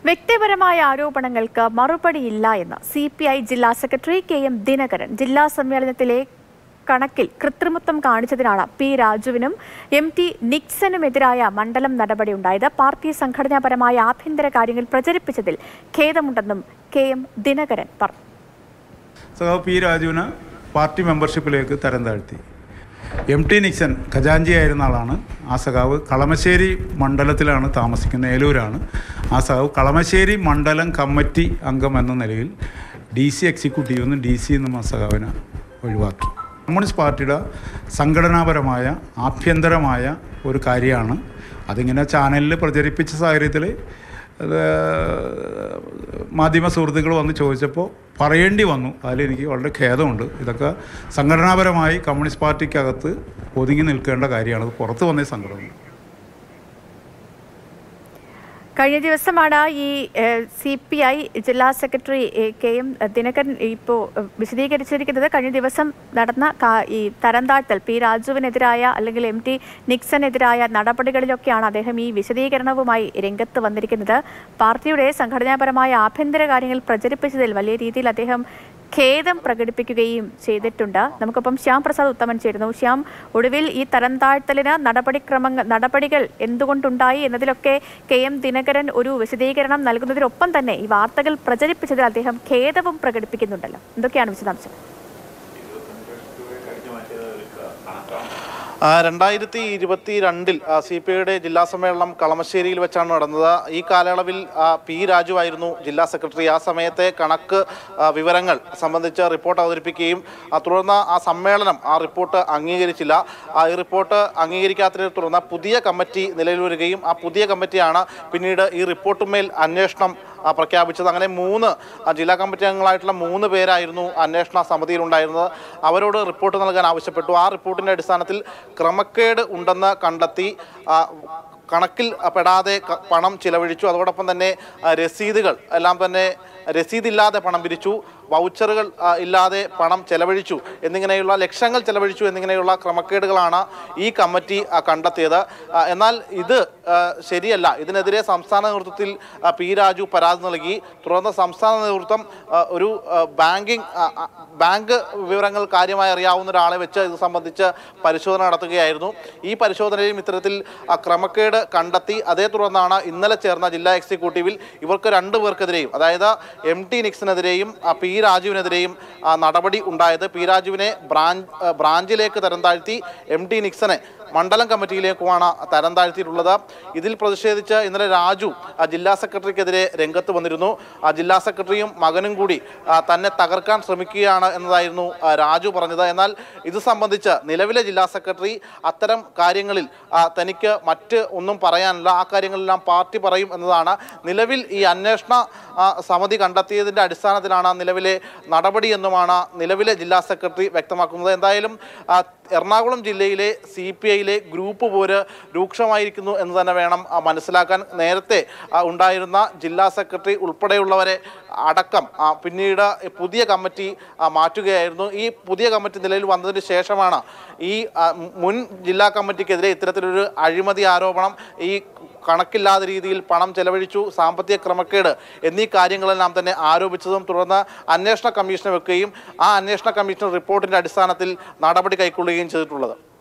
വ്യക്തിപരമായ ആരോപണങ്ങൾക്ക് മറുപടിയില്ല എന്ന് സി പി ഐ ജില്ലാ സെക്രട്ടറി കെ എം ദിനകരൻ ജില്ലാ സമ്മേളനത്തിലെ കണക്കിൽ കൃത്രിമത്വം കാണിച്ചതിനാണ് പി രാജുവിനും എം ടി നിക്സനുമെതിരായ മണ്ഡലം നടപടിയുണ്ടായത് പാർട്ടി സംഘടനാപരമായ ആഭ്യന്തര കാര്യങ്ങൾ പ്രചരിപ്പിച്ചതിൽ ഖേദമുണ്ടെന്നും കെ എം ദിനകരൻ പറഞ്ഞു സഖാവ് പി രാജുവിനെ പാർട്ടി മെമ്പർഷിപ്പിലേക്ക് തരം താഴ്ത്തി എം ടി നിക്സൺ ഖജാഞ്ചിയായിരുന്ന ആളാണ് ആ സഖാവ് കളമശ്ശേരി മണ്ഡലത്തിലാണ് താമസിക്കുന്നത് ഏലൂരാണ് ആ സഖാവ് കളമശ്ശേരി മണ്ഡലം കമ്മിറ്റി അംഗം എന്ന നിലയിൽ ഡി സി എക്സിക്യൂട്ടീവ് എന്നും ഡി സി എന്നും ആ സഖാവിനെ ഒഴിവാക്കി കമ്മ്യൂണിസ്റ്റ് പാർട്ടിയുടെ സംഘടനാപരമായ ആഭ്യന്തരമായ ഒരു കാര്യമാണ് അതിങ്ങനെ ചാനലിൽ പ്രചരിപ്പിച്ച സാഹചര്യത്തിൽ അത് മാധ്യമ സുഹൃത്തുക്കൾ വന്ന് ചോദിച്ചപ്പോൾ പറയേണ്ടി വന്നു അതിൽ എനിക്ക് വളരെ ഖേദമുണ്ട് ഇതൊക്കെ സംഘടനാപരമായി കമ്മ്യൂണിസ്റ്റ് പാർട്ടിക്കകത്ത് ഒതുങ്ങി നിൽക്കേണ്ട കാര്യമാണ് അത് പുറത്ത് വന്നേ സങ്കടമുണ്ട് കഴിഞ്ഞ ദിവസമാണ് ഈ സി പി ഐ ജില്ലാ സെക്രട്ടറി എ, കെ എം ദിനകരൻ ഇപ്പോൾ വിശദീകരിച്ചിരിക്കുന്നത് കഴിഞ്ഞ ദിവസം നടന്ന കാ- ഈ തരംതാഴ്ത്തൽ പി രാജുവിനെതിരായ അല്ലെങ്കിൽ എം ടി നിക്സനെതിരായ നടപടികളിലൊക്കെയാണ് അദ്ദേഹം ഈ വിശദീകരണവുമായി രംഗത്ത് വന്നിരിക്കുന്നത് പാർട്ടിയുടെ സംഘടനാപരമായ ആഭ്യന്തര കാര്യങ്ങൾ പ്രചരിപ്പിച്ചതിൽ വലിയ രീതിയിൽ അദ്ദേഹം ഖേദം പ്രകടിപ്പിക്കുകയും ചെയ്തിട്ടുണ്ട് നമുക്കൊപ്പം ശ്യാം പ്രസാദ് ഉത്തമൻ ചേരുന്നു ശ്യാം ഒടുവിൽ ഈ തരം താഴ്ത്തലിന് നടപടിക്രമങ്ങൾ നടപടികൾ എന്തുകൊണ്ടുണ്ടായി എന്നതിലൊക്കെ കെ എം ദിനകരൻ ഒരു വിശദീകരണം നൽകുന്നതിനൊപ്പം തന്നെ ഈ വാർത്തകൾ പ്രചരിപ്പിച്ചതിൽ അദ്ദേഹം ഖേദവും പ്രകടിപ്പിക്കുന്നുണ്ടല്ലോ എന്തൊക്കെയാണ് വിശദാംശം ആ, രണ്ടായിരത്തി ഇരുപത്തി രണ്ടിൽ സി പി ഐയുടെ ജില്ലാ സമ്മേളനം കളമശ്ശേരിയിൽ വെച്ചാണ് നടന്നത് ഈ കാലയളവിൽ ആ, പി രാജു ആയിരുന്നു ജില്ലാ സെക്രട്ടറി ആ സമയത്തെ കണക്ക് ആ, വിവരങ്ങൾ സംബന്ധിച്ച് റിപ്പോർട്ട് അവതരിപ്പിക്കുകയും ആ, തുടർന്ന് ആ സമ്മേളനം ആ റിപ്പോർട്ട് അംഗീകരിച്ചില്ല ആ, ഈ റിപ്പോർട്ട് അംഗീകരിക്കാത്തതിനെ തുടർന്ന് പുതിയ കമ്മിറ്റി നിലവിൽ വരികയും ആ പുതിയ കമ്മിറ്റിയാണ് പിന്നീട് ഈ റിപ്പോർട്ടുമേൽ അന്വേഷണം ആ, പ്രഖ്യാപിച്ചത് അങ്ങനെ മൂന്ന് ആ, ജില്ലാ കമ്മിറ്റി അംഗങ്ങളായിട്ടുള്ള മൂന്ന് പേരായിരുന്നു അന്വേഷണ സമിതിയിലുണ്ടായിരുന്നത് അവരോട് റിപ്പോർട്ട് നൽകാൻ ആവശ്യപ്പെട്ടു ആ റിപ്പോർട്ടിൻ്റെ അടിസ്ഥാനത്തിൽ ക്രമക്കേട് ഉണ്ടെന്ന് കണ്ടെത്തി ആ, കണക്കിൽ പെടാതെ ക- പണം ചിലവഴിച്ചു അതോടൊപ്പം തന്നെ ആ, രസീതുകൾ എല്ലാം തന്നെ രസീതില്ലാതെ പണം പിരിച്ചു വൗച്ചറുകൾ ആ, ഇല്ലാതെ പണം ചെലവഴിച്ചു എന്നിങ്ങനെയുള്ള ലക്ഷങ്ങൾ ചെലവഴിച്ചു എന്നിങ്ങനെയുള്ള ക്രമക്കേടുകളാണ് ഈ കമ്മിറ്റി ആ, കണ്ടെത്തിയത് ആ, എന്നാൽ ഇത് ആ, ശരിയല്ല ഇതിനെതിരെ സംസ്ഥാന നേതൃത്വത്തിൽ ആ, പി രാജു പരാതി നൽകി തുടർന്ന് സംസ്ഥാന നേതൃത്വം ആ, ഒരു ആ, ബാങ്കിങ് ആ, ആ, ബാങ്ക് വിവരങ്ങൾ കാര്യമായി അറിയാവുന്ന ഒരാളെ വെച്ച് ഇത് സംബന്ധിച്ച് പരിശോധന നടത്തുകയായിരുന്നു ഈ പരിശോധനയിലും ഇത്തരത്തിൽ ആ, ക്രമക്കേട് കണ്ടെത്തി അതേ തുടർന്നാണ് ഇന്നലെ ചേർന്ന ജില്ലാ എക്സിക്യൂട്ടീവിൽ ഇവർക്ക് രണ്ടു പേർക്കെതിരെയും അതായത് എം ടി നിക്സിനെതിരെയും ആ, പി രാജുവിനെതിരെയും ആ, നടപടി ഉണ്ടായത് പി രാജുവിനെ ബ്രാഞ്ച് ആ, ബ്രാഞ്ചിലേക്ക് തരം താഴ്ത്തി എം ടി നിക്സനെ മണ്ഡലം കമ്മിറ്റിയിലേക്കുമാണ് തരം താഴ്ത്തിയിട്ടുള്ളത് ഇതിൽ പ്രതിഷേധിച്ച് ഇന്നലെ രാജു ആ, ജില്ലാ സെക്രട്ടറിക്കെതിരെ രംഗത്ത് വന്നിരുന്നു ആ ജില്ലാ സെക്രട്ടറിയും മകനും കൂടി ആ, തന്നെ തകർക്കാൻ ശ്രമിക്കുകയാണ് എന്നതായിരുന്നു ആ, രാജു പറഞ്ഞത് എന്നാൽ ഇത് സംബന്ധിച്ച് നിലവിലെ ജില്ലാ സെക്രട്ടറി അത്തരം കാര്യങ്ങളിൽ ആ, തനിക്ക് മറ്റ് ഒന്നും പറയാനില്ല ആ കാര്യങ്ങളെല്ലാം പാർട്ടി പറയും എന്നതാണ് നിലവിൽ ഈ അന്വേഷണ ആ, സമിതി കണ്ടെത്തിയതിൻ്റെ അടിസ്ഥാനത്തിലാണ് നിലവിലെ നടപടി എന്നുമാണ് നിലവിലെ ജില്ലാ സെക്രട്ടറി വ്യക്തമാക്കുന്നത് എന്തായാലും ആ, എറണാകുളം ജില്ലയിലെ സി പി ഐയിലെ ഗ്രൂപ്പ് പോര് രൂക്ഷമായിരിക്കുന്നു എന്ന് തന്നെ വേണം ആ, മനസ്സിലാക്കാൻ നേരത്തെ ആ, ഉണ്ടായിരുന്ന ജില്ലാ സെക്രട്ടറി ഉൾപ്പെടെയുള്ളവരെ അടക്കം ആ, പിന്നീട് പുതിയ കമ്മിറ്റി ആ, മാറ്റുകയായിരുന്നു ഈ പുതിയ കമ്മിറ്റി നിലയിൽ വന്നതിന് ശേഷമാണ് ഈ ആ, മുൻ ജില്ലാ കമ്മിറ്റിക്കെതിരെ ഇത്തരത്തിലൊരു അഴിമതി ആരോപണം ഈ കണക്കില്ലാത്ത രീതിയിൽ പണം ചെലവഴിച്ചു സാമ്പത്തിക ക്രമക്കേട് എന്നീ കാര്യങ്ങളെല്ലാം തന്നെ ആരോപിച്ചതും തുടർന്ന് അന്വേഷണ കമ്മീഷനെ വെക്കുകയും ആ അന്വേഷണ കമ്മീഷൻ റിപ്പോർട്ടിൻ്റെ അടിസ്ഥാനത്തിൽ നടപടി കൈക്കൊള്ളുകയും ചെയ്തിട്ടുള്ളത്